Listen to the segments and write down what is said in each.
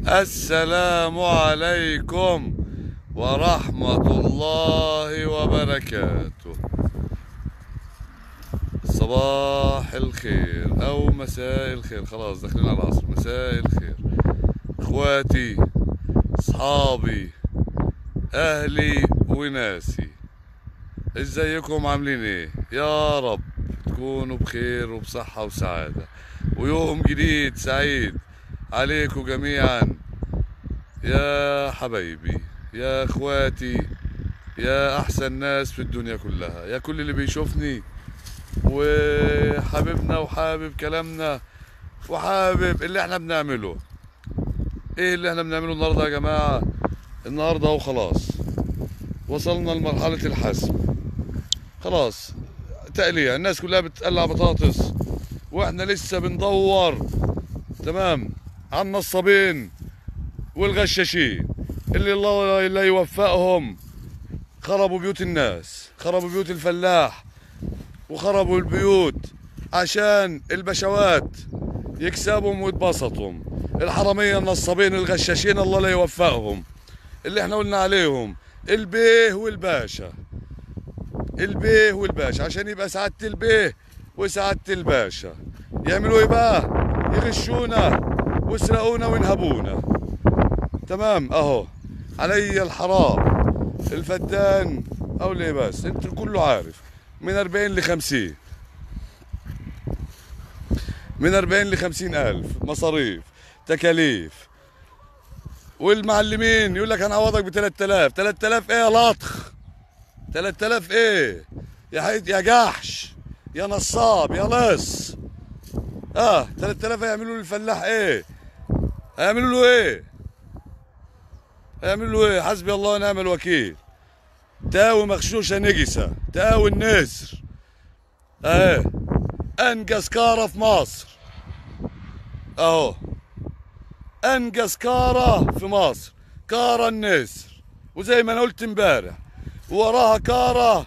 السلام عليكم ورحمة الله وبركاته صباح الخير أو مساء الخير خلاص داخلين على العصر مساء الخير إخواتي أصحابي أهلي وناسي ازيكم عاملين ايه يا رب تكونوا بخير وبصحة وسعادة ويوم جديد سعيد عليكم جميعا يا حبايبي يا اخواتي يا احسن ناس في الدنيا كلها يا كل اللي بيشوفني وحاببنا وحابب كلامنا وحابب اللي احنا بنعمله ايه اللي احنا بنعمله النهارده يا جماعه النهارده اهو خلاص وصلنا لمرحله الحسم خلاص تقليع الناس كلها بتقلع بطاطس واحنا لسه بندور تمام على النصابين والغشاشين اللي الله لا يوفقهم خربوا بيوت الناس خربوا بيوت الفلاح وخربوا البيوت عشان البشوات يكسبهم ويتبسطوا الحرامية النصابين الغشاشين الله لا يوفقهم اللي احنا قلنا عليهم البيه والباشا البيه والباشا عشان يبقى سعادة البيه وسعادة الباشا يعملوا ايه بقى يغشونا ويسرقونا وينهبونا تمام اهو علي الحرام الفدان او ليه بس انت كله عارف من 40 ل 50 من 40 ل 50 الف مصاريف تكاليف والمعلمين يقول لك انا هعوضك ب 3000 3000 ايه يا لطخ 3000 ايه يا حيد يا جحش يا نصاب يا لص اه 3000 هيعملوا للفلاح ايه هيعملوا له ايه هيعملوا له ايه حسبي الله ونعم الوكيل تاوي مغشوشه نجسه تاوي النسر اهي انجز كاره في مصر اهو انجز كاره في مصر كاره النسر وزي ما انا قلت امبارح وراها كاره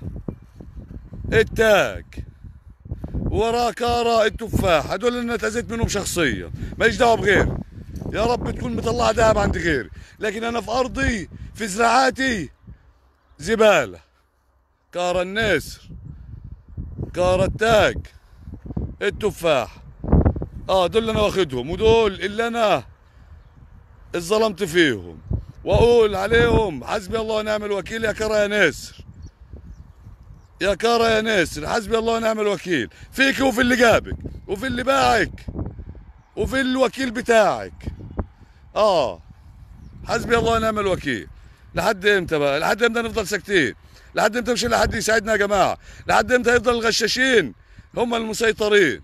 التاج وراه كاره التفاح هدول اللي انا اتاذيت منهم شخصيا ماليش دعوه بغيري يا رب تكون مطلعه ذهب عند غيري لكن انا في ارضي في زراعاتي زباله كاره النسر كاره التاج التفاح اه دول اللي انا واخدهم ودول اللي انا اتظلمت فيهم واقول عليهم حسبي الله ونعم الوكيل يا كرة يا نسر يا كرة يا نسر حسبي الله ونعم الوكيل فيك وفي اللي جابك وفي اللي باعك وفي الوكيل بتاعك اه حسبي الله ونعم الوكيل لحد امتى بقى لحد امتى نفضل ساكتين لحد امتى مش لحد يساعدنا يا جماعه لحد امتى يفضل الغشاشين هم المسيطرين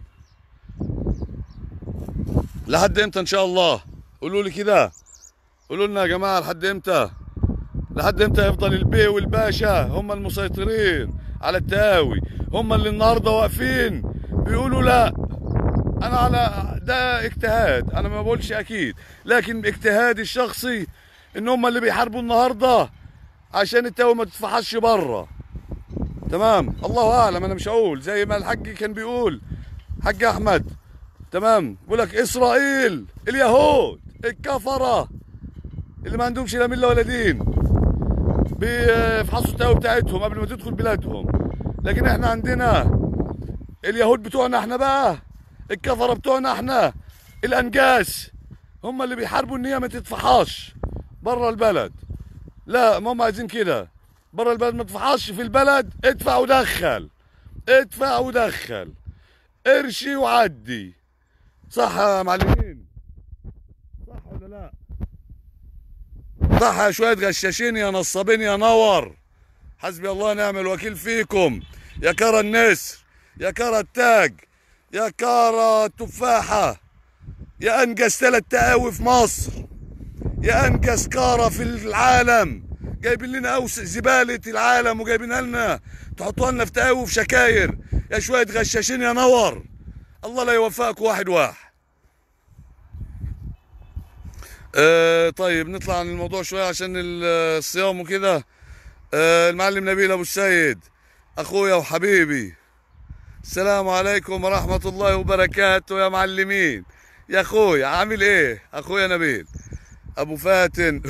لحد امتى ان شاء الله قولوا لي كده قولوا لنا يا جماعه لحد امتى لحد امتى يفضل البي والباشا هم المسيطرين على التاوي هم اللي النهارده واقفين بيقولوا لا انا على ده اجتهاد انا ما بقولش اكيد لكن اجتهادي الشخصي ان هم اللي بيحاربوا النهارده عشان التاوي ما تتفحصش بره تمام الله اعلم انا مش هقول زي ما الحاج كان بيقول حاج احمد تمام بيقول لك اسرائيل اليهود الكفره اللي ما عندهمش لا مله ولا دين بيفحصوا التاوي بتاعتهم قبل ما تدخل بلادهم لكن احنا عندنا اليهود بتوعنا احنا بقى الكفره بتوعنا احنا الانجاس هم اللي بيحاربوا ان هي ما تتفحصش بره البلد لا ما هم عايزين كده بره البلد ما تتفحصش في البلد ادفع ودخل ادفع ودخل ارشي وعدي صح يا معلمين صح ولا لا صح يا شوية غشاشين يا نصابين يا نور حسبي الله ونعم الوكيل فيكم يا كرة النسر يا كرة التاج يا كرة التفاحة يا أنجز ثلاث تقاوي في مصر يا أنجز كارة في العالم جايبين لنا أوسع زبالة العالم وجايبينها لنا تحطوها لنا في تقاوي وفي شكاير يا شوية غشاشين يا نور الله لا يوفقك واحد واحد آه طيب نطلع عن الموضوع شوية عشان الصيام وكده آه المعلم نبيل أبو السيد أخويا وحبيبي السلام عليكم ورحمة الله وبركاته يا معلمين يا أخويا عامل إيه أخويا نبيل ابو فاتن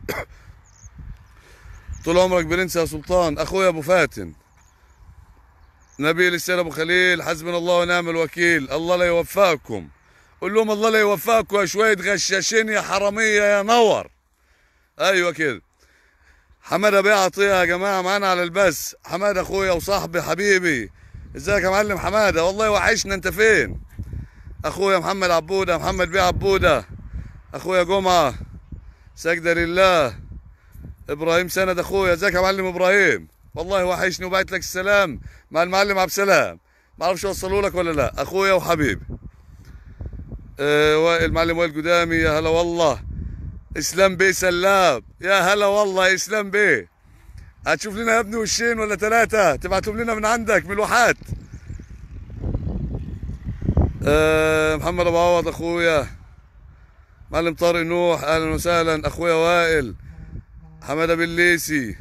طول عمرك برنس يا سلطان اخويا ابو فاتن نبيل السيد ابو خليل حسبنا الله ونعم الوكيل الله لا يوفقكم قول لهم الله لا يوفقكم يا شويه غشاشين يا حراميه يا نور ايوه كده حماده بيه عطيه يا جماعه معانا على البث حماده اخويا وصاحبي حبيبي ازيك يا معلم حماده والله وحشنا انت فين اخويا محمد عبوده محمد بيه عبوده اخويا جمعه سجده لله ابراهيم سند اخويا ازيك يا معلم ابراهيم والله وحشني وبعت لك السلام مع المعلم عبد السلام ما اعرفش اوصله لك ولا لا اخويا وحبيبي آه وائل المعلم وائل قدامي يا هلا والله اسلام بيه سلاب يا هلا والله اسلام بيه هتشوف لنا يا ابني وشين ولا ثلاثة تبعتهم لنا من عندك من الواحات آه محمد ابو عوض اخويا معلم طارق نوح اهلا وسهلا اخويا وائل حماده بليسي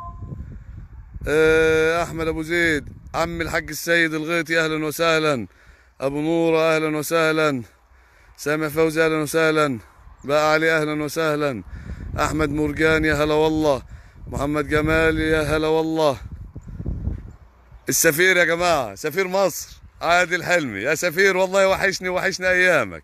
آه احمد ابو زيد عم الحاج السيد الغيطي اهلا وسهلا ابو نوره اهلا وسهلا سامع فوزي اهلا وسهلا بقى علي اهلا وسهلا احمد مرجان يا هلا والله محمد جمال يا هلا والله السفير يا جماعه سفير مصر عادل حلمي يا سفير والله وحشني وحشني ايامك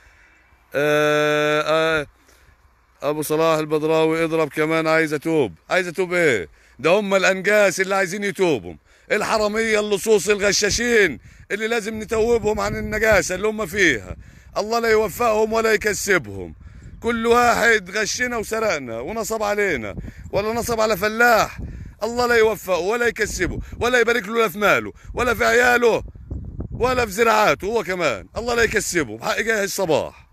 آه آه ابو صلاح البدراوي اضرب كمان عايز اتوب عايز اتوب ايه ده هم الانجاس اللي عايزين يتوبوا الحراميه اللصوص الغشاشين اللي لازم نتوبهم عن النجاسه اللي هم فيها الله لا يوفقهم ولا يكسبهم كل واحد غشنا وسرقنا ونصب علينا ولا نصب على فلاح الله لا يوفقه ولا يكسبه ولا يبارك له لا في ماله ولا في عياله ولا في زراعاته هو كمان الله لا يكسبه بحق جاه الصباح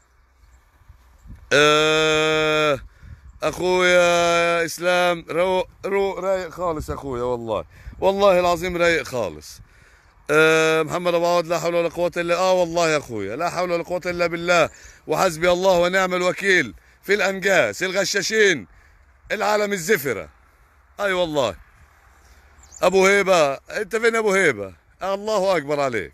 آه اخويا اسلام روق روق رايق خالص اخويا والله والله العظيم رايق خالص آه محمد ابو عوض لا حول ولا قوه الا اه والله يا اخويا لا حول ولا قوه الا بالله وحسبي الله ونعم الوكيل في الانجاس الغشاشين العالم الزفره اي أيوة والله ابو هيبه انت فين يا ابو هيبه آه الله اكبر عليك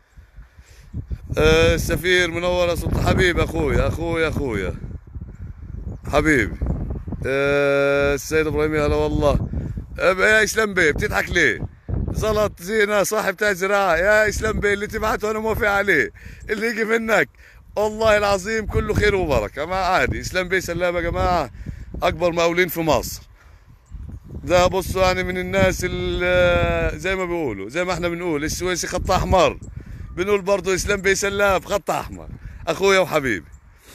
آه السفير منور يا سلطان حبيبي اخويا اخويا اخويا حبيبي آه السيد ابراهيم هلا والله آه يا اسلام بيه بتضحك ليه؟ زلط زينة صاحب بتاع زراعة يا اسلام بيه اللي تبعته انا موافق عليه اللي يجي منك والله العظيم كله خير وبركة ما عادي اسلام بيه سلام يا جماعة اكبر مقاولين في مصر ده بصوا يعني من الناس اللي زي ما بيقولوا زي ما احنا بنقول السويسي خط احمر بنقول برضه اسلام بيه سلاب خط احمر اخويا وحبيبي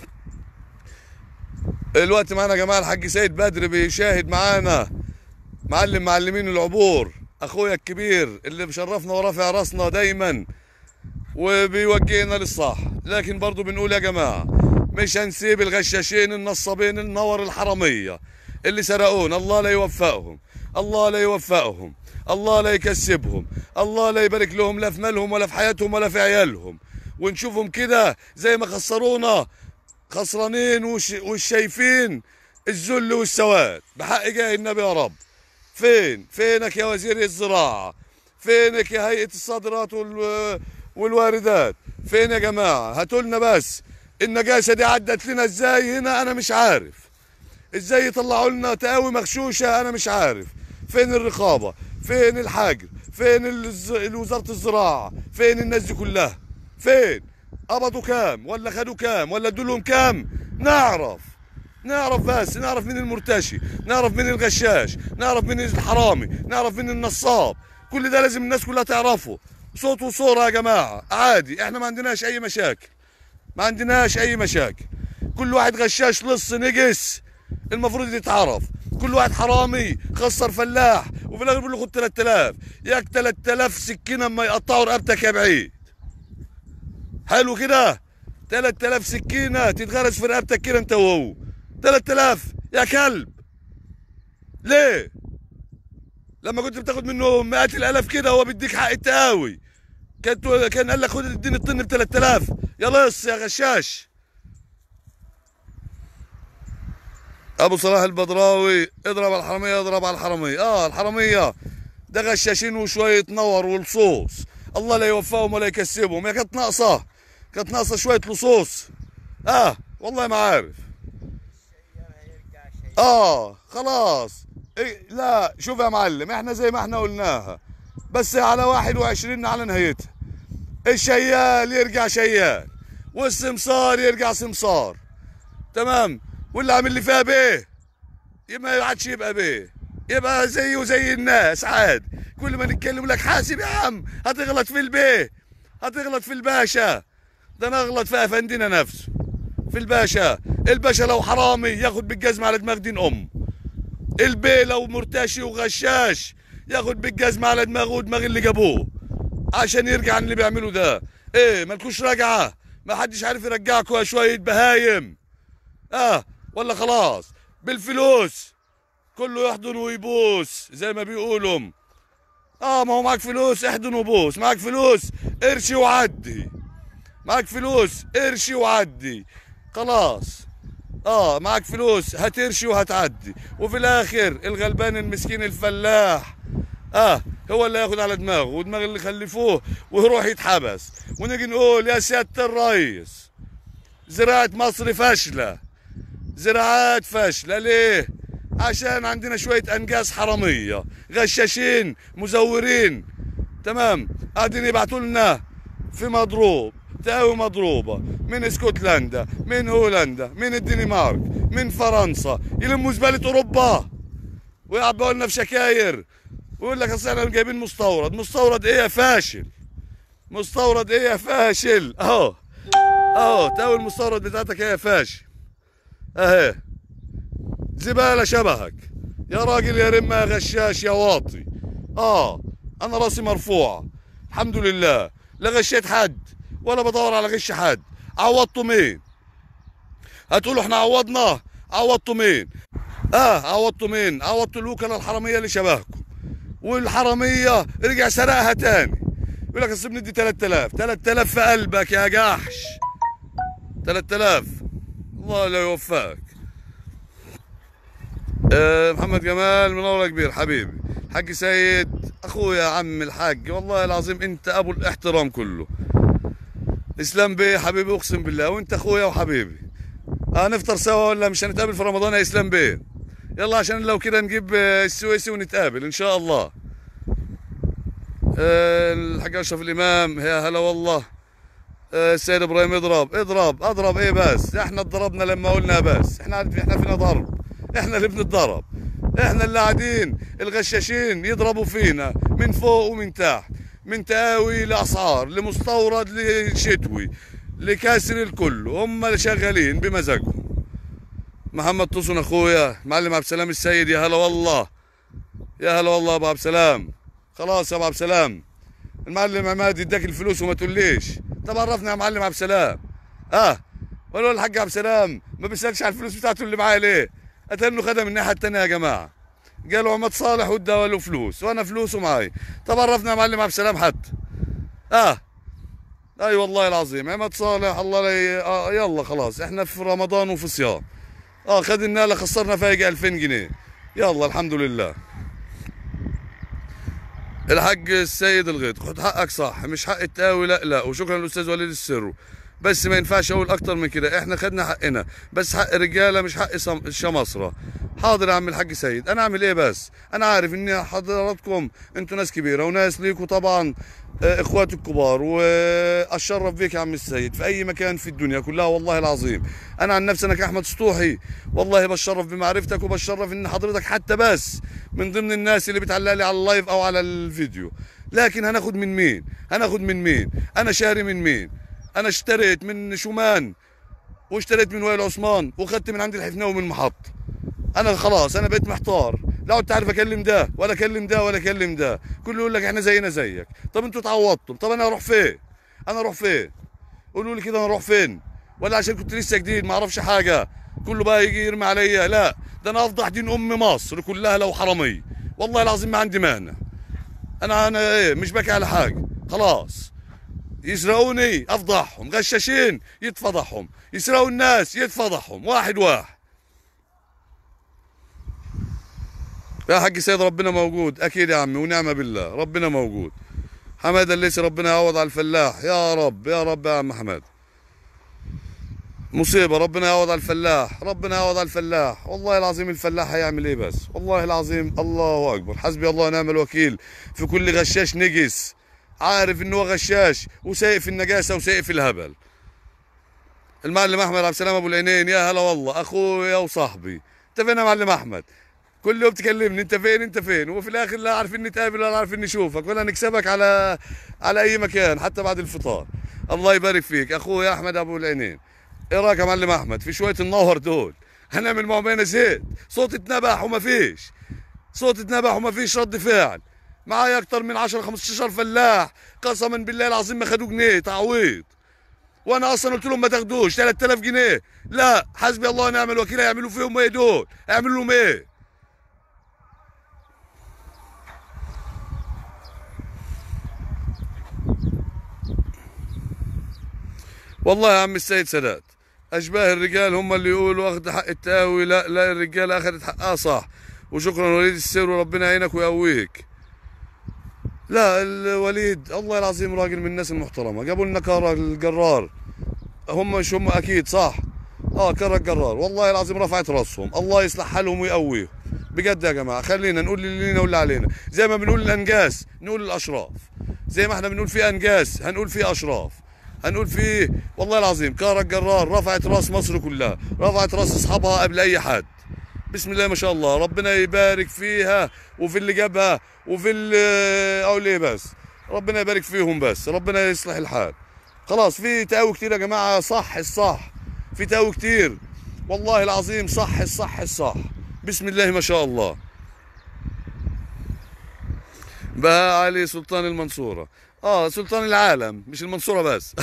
الوقت معانا يا جماعه الحاج سيد بدر بيشاهد معانا معلم معلمين العبور اخويا الكبير اللي بشرفنا ورافع راسنا دايما وبيوجهنا للصح لكن برضو بنقول يا جماعه مش هنسيب الغشاشين النصابين النور الحراميه اللي سرقونا الله لا يوفقهم الله لا يوفقهم الله لا يكسبهم الله لا يبارك لهم لا في مالهم ولا في حياتهم ولا في عيالهم ونشوفهم كده زي ما خسرونا خسرانين وش والشايفين الذل والسواد بحق جاه النبي يا رب فين فينك يا وزير الزراعة فينك يا هيئة الصادرات وال... والواردات فين يا جماعة هاتوا لنا بس النجاسة دي عدت لنا ازاي هنا انا مش عارف ازاي يطلعوا لنا تقاوي مغشوشة انا مش عارف فين الرقابة فين الحجر فين الز... وزارة الزراعة فين الناس دي كلها فين قبضوا كام ولا خدوا كام ولا ادوا لهم كام نعرف نعرف بس نعرف مين المرتشي نعرف مين الغشاش نعرف مين الحرامي نعرف مين النصاب كل ده لازم الناس كلها تعرفه صوت وصورة يا جماعة عادي احنا ما عندناش اي مشاكل ما عندناش اي مشاكل كل واحد غشاش لص نجس المفروض يتعرف كل واحد حرامي خسر فلاح وفي الاخر بيقول له خد 3000 ياك 3000 سكينه اما يقطعوا رقبتك يا بعيد حلو كده 3000 سكينه تتغرس في رقبتك كده انت وهو 3000 يا كلب ليه لما كنت بتاخد منه مئات الالاف كده هو بيديك حق التقاوي كان كان قال لك خد اديني الطن ب 3000 يا لص يا غشاش ابو صلاح البدراوي اضرب على الحراميه اضرب على الحراميه اه الحراميه ده غشاشين وشويه نور ولصوص الله لا يوفقهم ولا يكسبهم هي كانت ناقصه كانت ناقصه شويه لصوص اه والله ما عارف اه خلاص إيه لا شوف يا معلم احنا زي ما احنا قلناها بس على 21 على نهايتها الشيال يرجع شيال والسمسار يرجع سمسار تمام واللي عامل لي فيها بيه ما عادش يبقى بيه يبقى زيه زي الناس عادي كل ما نتكلم لك حاسب يا عم هتغلط في البيه هتغلط في الباشا ده انا اغلط في افندنا نفسه في الباشا الباشا لو حرامي ياخد بالجزمة على دماغ دين ام البيه لو مرتشي وغشاش ياخد بالجزمة على دماغه ودماغ اللي جابوه عشان يرجع عن اللي بيعمله ده ايه مالكوش راجعة ما حدش عارف يرجعكوا يا شوية بهايم اه ولا خلاص بالفلوس كله يحضن ويبوس زي ما بيقولوا اه ما هو معاك فلوس احضن وبوس معاك فلوس ارشي وعدي معاك فلوس ارشي وعدي خلاص اه معاك فلوس هترشي وهتعدي وفي الاخر الغلبان المسكين الفلاح اه هو اللي هياخد على دماغه ودماغ اللي خلفوه ويروح يتحبس ونيجي نقول يا سياده الريس زراعه مصر فاشله زراعات فاشله ليه عشان عندنا شويه انجاز حراميه غشاشين مزورين تمام قاعدين يبعتوا لنا في مضروب تقاوي مضروبة من اسكتلندا من هولندا من الدنمارك من فرنسا يلموا زبالة اوروبا ويعبوا لنا في شكاير ويقول لك اصل احنا جايبين مستورد مستورد ايه يا فاشل مستورد ايه يا فاشل اهو اهو تقاوي المستورد بتاعتك ايه يا فاشل اهي زبالة شبهك يا راجل يا رمة يا غشاش يا واطي اه انا راسي مرفوعة الحمد لله لا غشيت حد ولا بدور على غش حد عوضته مين هتقولوا احنا عوضناه عوضته مين اه عوضته مين عوضته الوكلاء الحراميه اللي شبهكم والحراميه رجع سرقها تاني يقول لك اصل بندي 3000 3000 في قلبك يا جحش 3000 الله لا يوفقك آه محمد جمال منور يا كبير حبيبي حاج سيد اخويا عم الحاج والله العظيم انت ابو الاحترام كله اسلام بيه حبيبي اقسم بالله وانت اخويا وحبيبي هنفطر سوا ولا مش هنتقابل في رمضان يا اسلام بيه يلا عشان لو كده نجيب السويسي ونتقابل ان شاء الله أه الحاج اشرف الامام يا هلا والله أه السيد ابراهيم اضرب اضرب اضرب ايه بس احنا اتضربنا لما قلنا بس احنا عارف احنا فينا ضرب احنا اللي بنتضرب احنا اللي قاعدين الغشاشين يضربوا فينا من فوق ومن تحت من تقاوي لاسعار لمستورد لشتوي لكاسر الكل هم اللي شغالين بمزاجهم محمد طوسن اخويا معلم عبد السلام السيد يا هلا والله يا هلا والله ابو عبد السلام خلاص يا ابو عبد السلام المعلم عماد يداك الفلوس وما تقوليش طب عرفنا يا معلم عبد السلام اه ولا الحاج عبد السلام ما بيسالش على الفلوس بتاعته اللي معاه ليه اتنه خدها من الناحيه الثانيه يا جماعه قالوا عماد صالح وادى له فلوس وانا فلوسه معي طب عرفنا يا معلم عبد السلام حتى اه اي أيوة والله العظيم عماد صالح الله لي آه يلا خلاص احنا في رمضان وفي صيام اه خدنا لها خسرنا فيها 2000 جنيه يلا الحمد لله الحاج السيد الغيط خد حقك صح مش حق التاوي لا لا وشكرا للاستاذ وليد السرو بس ما ينفعش اقول اكتر من كده احنا خدنا حقنا بس حق الرجاله مش حق الشمصره حاضر يا عم الحاج سيد انا اعمل ايه بس انا عارف ان حضراتكم انتوا ناس كبيره وناس ليكوا طبعا اخواتي الكبار واتشرف بيك يا عم السيد في اي مكان في الدنيا كلها والله العظيم انا عن نفسي انا كاحمد سطوحي والله بتشرف بمعرفتك وبتشرف ان حضرتك حتى بس من ضمن الناس اللي بتعلق لي على اللايف او على الفيديو لكن هناخد من مين هناخد من مين انا شاري من مين انا اشتريت من شومان واشتريت من وائل عثمان وخدت من عند الحفناوي من محط انا خلاص انا بقيت محتار لا كنت عارف اكلم ده ولا اكلم ده ولا اكلم ده كله يقول لك احنا زينا زيك طب انتوا اتعوضتم طب انا اروح فين انا اروح فين قولوا لي كده انا اروح فين ولا عشان كنت لسه جديد ما اعرفش حاجه كله بقى يجي يرمي عليا لا ده انا افضح دين ام مصر كلها لو حراميه والله العظيم ما عندي مانع انا انا ايه مش بكي على حاجه خلاص يسرقوني افضحهم غشاشين يتفضحهم يسرقوا الناس يتفضحهم واحد واحد يا حق سيد ربنا موجود اكيد يا عمي ونعمه بالله ربنا موجود حماده الليسي ربنا يعوض على الفلاح يا رب يا رب يا عم حماد مصيبة ربنا يعوض على الفلاح ربنا يعوض على الفلاح والله العظيم الفلاح هيعمل ايه بس والله العظيم الله اكبر حسبي الله ونعم الوكيل في كل غشاش نجس عارف انه هو غشاش وسايق في النجاسة وسايق في الهبل المعلم احمد عبد السلام ابو العينين يا هلا والله اخويا وصاحبي انت فين يا معلم احمد كل يوم تكلمني انت فين انت فين وفي الاخر لا عارفين نتقابل ولا عارفين نشوفك ولا نكسبك على على اي مكان حتى بعد الفطار الله يبارك فيك اخويا احمد ابو العينين ايه رايك يا معلم احمد في شويه النهر دول هنعمل معهم ايه زيت صوت اتنبح وما فيش صوت اتنبح وما فيش رد فعل معايا اكتر من 10 15 فلاح قسما بالله العظيم ما خدوا جنيه تعويض وانا اصلا قلت لهم ما تاخدوش 3000 جنيه لا حسبي الله ونعم الوكيل هيعملوا فيهم ايه دول هيعملوا لهم ايه والله يا عم السيد سادات اشباه الرجال هم اللي يقولوا اخذ حق التاوي لا لا الرجاله اخذت حقها صح وشكرا وليد السر وربنا يعينك ويقويك لا الوليد الله العظيم راجل من الناس المحترمه جابوا لنا كارا الجرار هم مش هم اكيد صح اه كارا الجرار والله العظيم رفعت راسهم الله يصلح حالهم ويقويهم بجد يا جماعه خلينا نقول اللي لينا واللي علينا زي ما بنقول الانجاس نقول الاشراف زي ما احنا بنقول في انجاس هنقول في اشراف هنقول في والله العظيم كارا الجرار رفعت راس مصر كلها رفعت راس اصحابها قبل اي حد بسم الله ما شاء الله ربنا يبارك فيها وفي اللي جابها وفي اللي اقول ايه بس ربنا يبارك فيهم بس ربنا يصلح الحال خلاص في تقاوي كتير يا جماعه صح الصح في تقاوي كتير والله العظيم صح الصح الصح بسم الله ما شاء الله بهاء علي سلطان المنصورة اه سلطان العالم مش المنصورة بس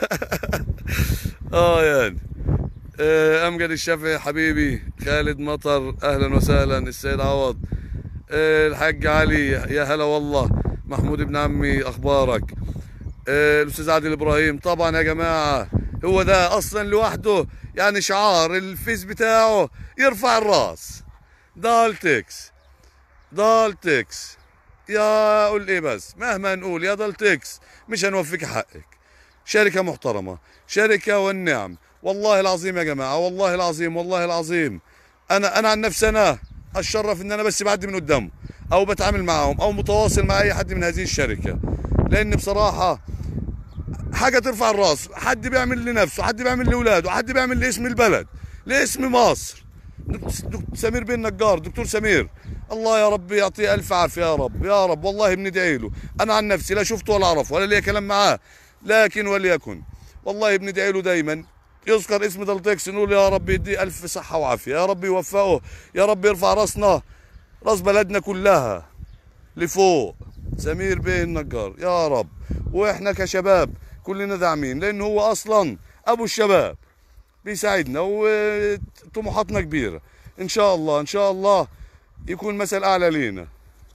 اه يعني آه، امجد الشافعي حبيبي خالد مطر اهلا وسهلا السيد عوض آه، الحاج علي يا هلا والله محمود ابن عمي اخبارك آه، الاستاذ عادل ابراهيم طبعا يا جماعه هو ده اصلا لوحده يعني شعار الفيس بتاعه يرفع الراس دالتكس دالتكس يا قول ايه بس مهما نقول يا دالتكس مش هنوفيك حقك شركة محترمة شركة والنعم والله العظيم يا جماعة والله العظيم والله العظيم أنا أنا عن نفسي أنا أتشرف إن أنا بس بعدي من قدامه أو بتعامل معاهم أو متواصل مع أي حد من هذه الشركة لأن بصراحة حاجة ترفع الراس حد بيعمل لنفسه حد بيعمل لأولاده حد بيعمل لاسم البلد لاسم مصر دكتور سمير بن نجار دكتور سمير الله يا رب يعطيه الف عافيه يا رب يا رب والله بندعي له انا عن نفسي لا شفته ولا اعرفه ولا ليا كلام معاه لكن وليكن والله بندعي له دايما يذكر اسم دلتكس نقول يا رب يديه الف صحه وعافيه يا رب يوفقه يا رب يرفع راسنا راس بلدنا كلها لفوق سمير بيه النجار يا رب واحنا كشباب كلنا داعمين لان هو اصلا ابو الشباب بيساعدنا وطموحاتنا كبيره ان شاء الله ان شاء الله يكون مثل اعلى لينا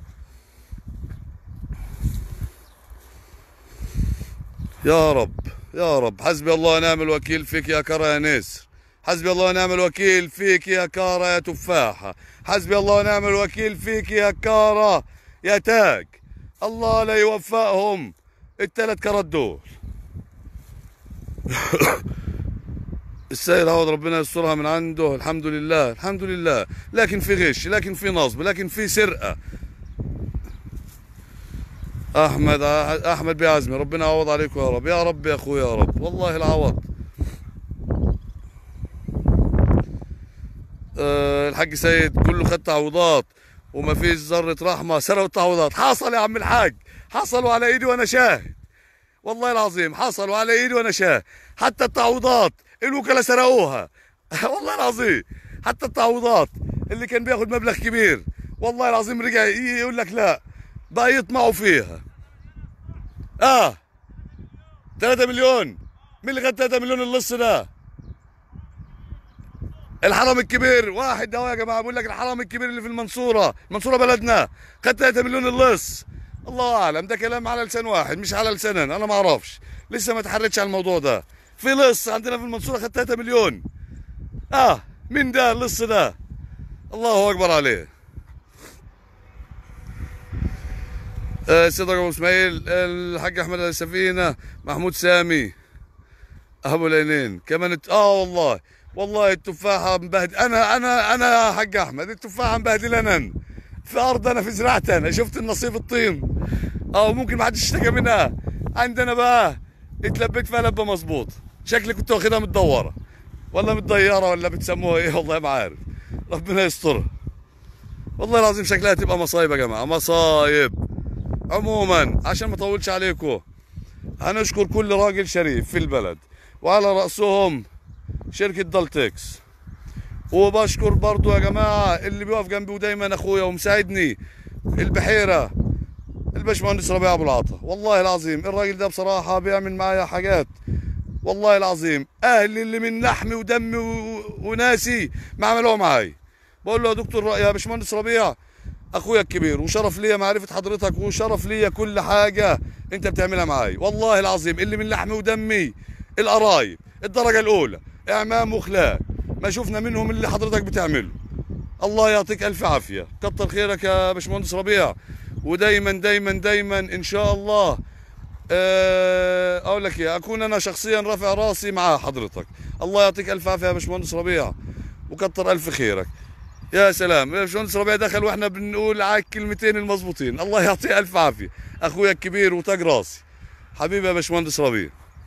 يا رب يا رب حسبي الله ونعم الوكيل فيك يا كرة يا نسر حسبي الله ونعم الوكيل فيك يا كارة يا تفاحة حسبي الله ونعم الوكيل فيك يا كارة يا تاج الله لا يوفقهم الثلاث كرات دول السيد عوض ربنا يسترها من عنده الحمد لله الحمد لله لكن في غش لكن في نصب لكن في سرقة احمد احمد بعزمي ربنا يعوض عليكم يا رب يا رب يا اخويا يا رب والله العوض أه الحاج سيد كله خد تعويضات وما فيش ذرة رحمة سرقوا التعويضات حصل يا عم الحاج حصلوا على ايدي وانا شاهد والله العظيم حصلوا على ايدي وانا شاهد حتى التعويضات الوكلاء سرقوها والله العظيم حتى التعويضات اللي كان بياخد مبلغ كبير والله العظيم رجع يقول لك لا بقى يطمعوا فيها اه 3 مليون مين اللي خد 3 مليون اللص ده الحرم الكبير واحد اهو يا جماعه بقول لك الحرم الكبير اللي في المنصوره المنصوره بلدنا خد 3 مليون اللص الله اعلم ده كلام على لسان واحد مش على لسانين انا ما اعرفش لسه ما اتحرتش على الموضوع ده في لص عندنا في المنصوره خد 3 مليون اه مين ده اللص ده الله اكبر عليه السيد ابو اسماعيل الحاج احمد السفينه محمود سامي ابو العينين كمان الت... اه والله والله التفاحه مبهدل انا انا انا يا حاج احمد التفاحه مبهدلنا في ارضنا في زراعتنا شفت النصيب الطين اه ممكن ما حدش اشتكى منها عندنا بقى اتلبيت فيها لبه مظبوط شكلي كنت واخدها متدوره ولا متضيره ولا بتسموها ايه والله ما عارف ربنا يسترها والله العظيم شكلها تبقى مصايب يا جماعه مصايب عموما عشان ما اطولش عليكم هنشكر كل راجل شريف في البلد وعلى راسهم شركه دالتكس وبشكر برضو يا جماعه اللي بيقف جنبي ودايما اخويا ومساعدني البحيره الباشمهندس ربيع ابو العطا والله العظيم الراجل ده بصراحه بيعمل معايا حاجات والله العظيم اهلي اللي من لحمي ودمي و- وناسي ما عملوها معاي بقول له يا دكتور يا باشمهندس ربيع اخويا الكبير وشرف ليا معرفه حضرتك وشرف ليا كل حاجه انت بتعملها معاي والله العظيم اللي من لحمي ودمي القرايب الدرجه الاولى اعمام وخلان ما شفنا منهم اللي حضرتك بتعمله الله يعطيك الف عافيه كتر خيرك يا باشمهندس ربيع ودايما دايما دايما ان شاء الله آه، اقول لك ايه اكون انا شخصيا رافع راسي مع حضرتك الله يعطيك الف عافيه يا باشمهندس ربيع وكتر الف خيرك يا سلام يا باشمهندس ربيع دخل واحنا بنقول على الكلمتين المظبوطين الله يعطيه الف عافيه اخويا الكبير وتاج راسي حبيبي يا باشمهندس ربيع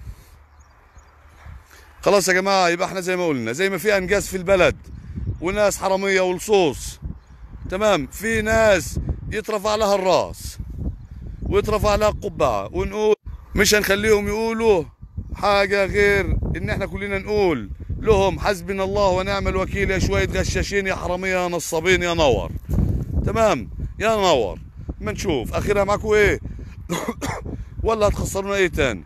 خلاص يا جماعه يبقى احنا زي ما قلنا زي ما في انجاز في البلد وناس حراميه ولصوص تمام في ناس يترفع لها الراس ويترفع لها القبعه ونقول مش هنخليهم يقولوا حاجه غير ان احنا كلنا نقول لهم حسبنا الله ونعم الوكيل يا شويه غشاشين يا حراميه يا نصابين يا نور تمام يا نور ما نشوف اخرها معكم ايه ولا هتخسرونا ايه تاني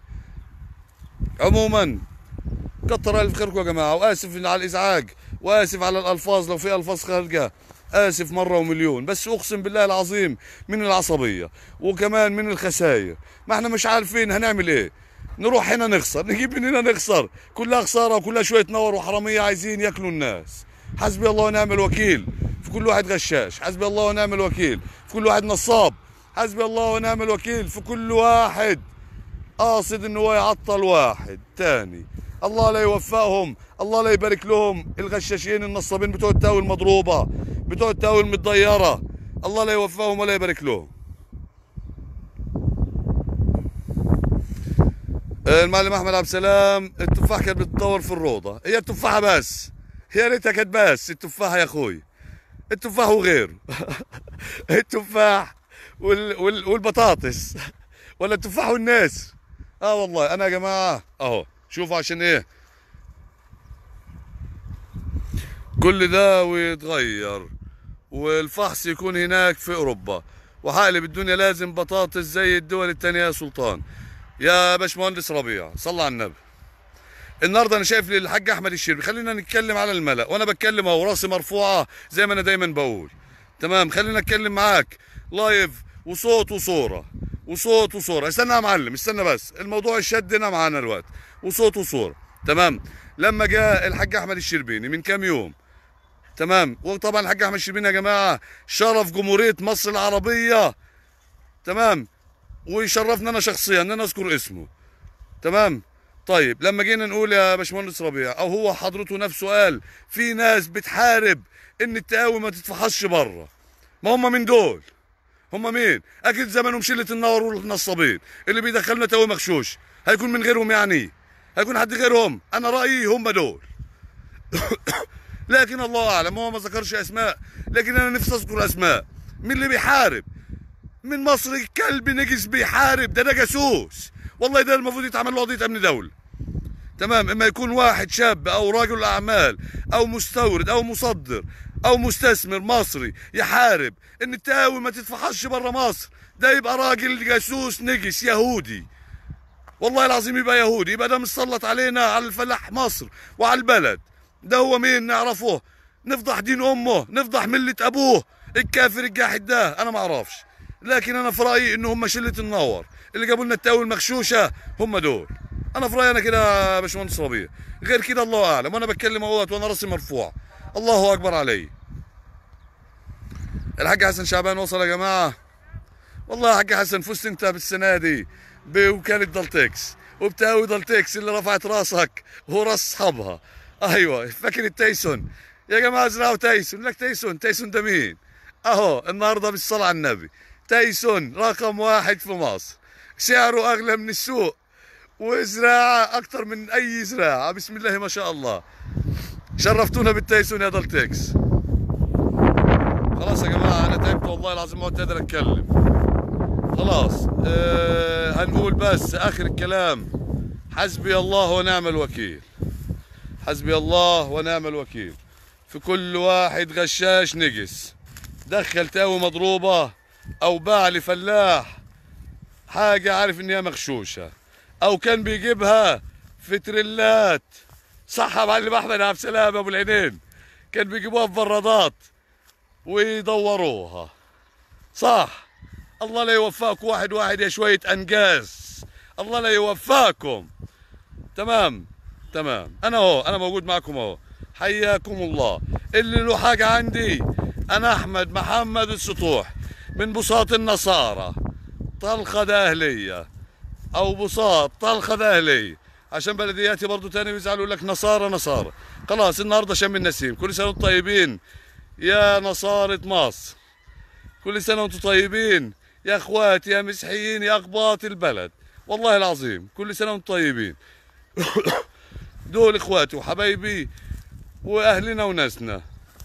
عموما كتر الف خيركم يا جماعه واسف على الازعاج واسف على الالفاظ لو في الفاظ خارجه اسف مره ومليون بس اقسم بالله العظيم من العصبيه وكمان من الخسائر ما احنا مش عارفين هنعمل ايه نروح هنا نخسر نجيب من هنا نخسر كلها خساره وكلها شويه نور وحراميه عايزين ياكلوا الناس حسبي الله ونعم الوكيل في كل واحد غشاش حسبي الله ونعم الوكيل في كل واحد نصاب حسبي الله ونعم الوكيل في كل واحد قاصد ان هو يعطل واحد تاني الله لا يوفقهم الله لا يبارك لهم الغشاشين النصابين بتوع التاوي المضروبه بتوع التاوي المتضيره الله لا يوفقهم ولا يبارك لهم المعلم احمد عبد السلام التفاح كانت بتدور في الروضه هي التفاحه بس يا ريتها كانت بس التفاحه يا اخوي التفاح وغيره التفاح وال... وال... والبطاطس ولا التفاح والناس اه والله انا يا جماعه اهو شوفوا عشان ايه كل ده ويتغير والفحص يكون هناك في اوروبا وحقلب الدنيا لازم بطاطس زي الدول التانية يا سلطان يا باشمهندس ربيع صلى على النبي النهارده انا شايف الحاج احمد الشربي خلينا نتكلم على الملا وانا بتكلم اهو راسي مرفوعه زي ما انا دايما بقول تمام خلينا اتكلم معاك لايف وصوت وصوره وصوت وصوره استنى يا معلم استنى بس الموضوع الشدنا معانا الوقت وصوت وصوره تمام لما جاء الحاج احمد الشربيني من كام يوم تمام وطبعا الحاج احمد الشربيني يا جماعه شرف جمهوريه مصر العربيه تمام ويشرفنا انا شخصيا ان انا اذكر اسمه تمام طيب لما جينا نقول يا باشمهندس ربيع او هو حضرته نفسه قال في ناس بتحارب ان التقاوي ما تتفحصش بره ما هم من دول هم مين اكيد زمانهم شله النور والنصابين اللي بيدخلنا تقاوي مغشوش هيكون من غيرهم يعني هيكون حد غيرهم انا رايي هم دول لكن الله اعلم هو ما ذكرش اسماء لكن انا نفسي اذكر اسماء من اللي بيحارب من مصر كلب نجس بيحارب ده ده جاسوس والله ده المفروض يتعمل له قضيه امن دوله تمام اما يكون واحد شاب او رجل اعمال او مستورد او مصدر او مستثمر مصري يحارب ان التقاوي ما تتفحصش بره مصر ده يبقى راجل جاسوس نجس يهودي والله العظيم يبقى يهودي يبقى ده مسلط علينا على الفلاح مصر وعلى البلد ده هو مين نعرفه نفضح دين امه نفضح مله ابوه الكافر الجاحد ده انا ما اعرفش لكن انا في رايي ان هم شله النور اللي جابوا لنا التاوي المغشوشه هم دول انا في رايي انا كده يا باشمهندس ربيع غير كده الله اعلم وانا بتكلم اهوت وانا راسي مرفوع الله اكبر علي الحاج حسن شعبان وصل يا جماعه والله يا حاج حسن فزت انت بالسنه دي بوكاله دالتكس وبتاوي ضل تكس اللي رفعت راسك هو راس اصحابها ايوه فكر التيسون يا جماعه زرعوا تيسون لك تيسون تيسون ده مين اهو النهارده بالصلاه على النبي تيسون رقم واحد في مصر سعره اغلى من السوق وزراعه اكثر من اي زراعه بسم الله ما شاء الله شرفتونا بالتيسون يا دلتكس خلاص يا جماعه انا تعبت والله العظيم ما عدت قادر اتكلم خلاص أه هنقول بس اخر الكلام حسبي الله ونعم الوكيل حسبي الله ونعم الوكيل في كل واحد غشاش نقص دخل تاوي مضروبه او باع لفلاح حاجه عارف ان هي مغشوشه او كان بيجيبها في تريلات صح يا معلم احمد عبد السلام ابو العينين كان بيجيبوها في برادات ويدوروها صح الله لا يوفقكم واحد واحد يا شويه انجاز الله لا يوفقكم تمام تمام انا اهو انا موجود معكم اهو حياكم الله اللي له حاجه عندي انا احمد محمد السطوح من بساط النصارى طلخه داهليه او بساط طلخه داهليه عشان بلدياتي برضو تاني بيزعلوا لك نصارى نصارى خلاص النهارده شم النسيم كل سنه وانتم طيبين يا نصارى مصر كل سنه وانتم طيبين يا اخواتي يا مسيحيين يا اقباط البلد والله العظيم كل سنه وانتم طيبين دول اخواتي وحبايبي واهلنا وناسنا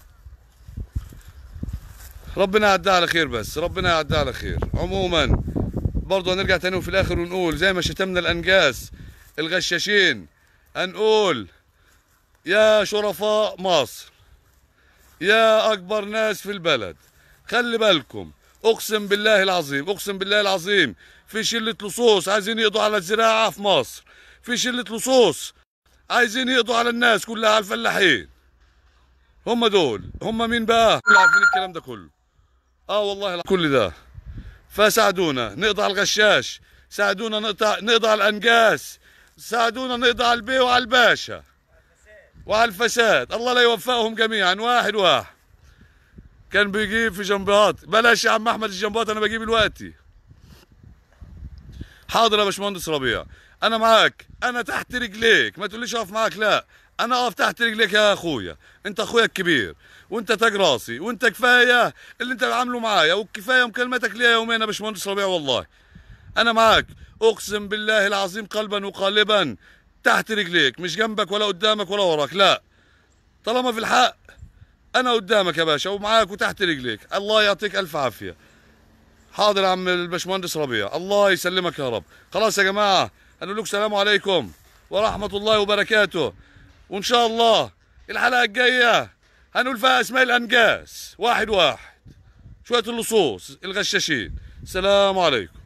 ربنا يعدها على خير بس ربنا يعدها على خير عموما برضه هنرجع تاني وفي الاخر ونقول زي ما شتمنا الانجاز الغشاشين هنقول يا شرفاء مصر يا اكبر ناس في البلد خلي بالكم اقسم بالله العظيم اقسم بالله العظيم في شله لصوص عايزين يقضوا على الزراعه في مصر في شله لصوص عايزين يقضوا على الناس كلها على الفلاحين هم دول هم مين بقى كل عارفين الكلام ده كله اه والله الع- كل ده فساعدونا نقضي على الغشاش ساعدونا نقطع نقضي على الانجاس ساعدونا نقضي على البي وعلى الباشا وعلى الفساد الله لا يوفقهم جميعا واحد واحد كان بيجيب في جنبات بلاش يا عم احمد الجنبات انا بجيب دلوقتي حاضر يا باشمهندس ربيع انا معاك انا تحت رجليك ما تقوليش اقف معاك لا انا اقف تحت رجليك يا اخويا انت اخويا الكبير وانت تاج راسي وانت كفايه اللي انت عامله معايا وكفايه مكالمتك ليا يومين يا باشمهندس ربيع والله انا معاك اقسم بالله العظيم قلبا وقالبا تحت رجليك مش جنبك ولا قدامك ولا وراك لا طالما في الحق انا قدامك يا باشا ومعاك وتحت رجليك الله يعطيك الف عافيه حاضر يا عم الباشمهندس ربيع الله يسلمك يا رب خلاص يا جماعه هنقول لكم السلام عليكم ورحمه الله وبركاته وان شاء الله الحلقه الجايه هنقول فيها اسماء الانجاز واحد واحد شويه اللصوص الغشاشين السلام عليكم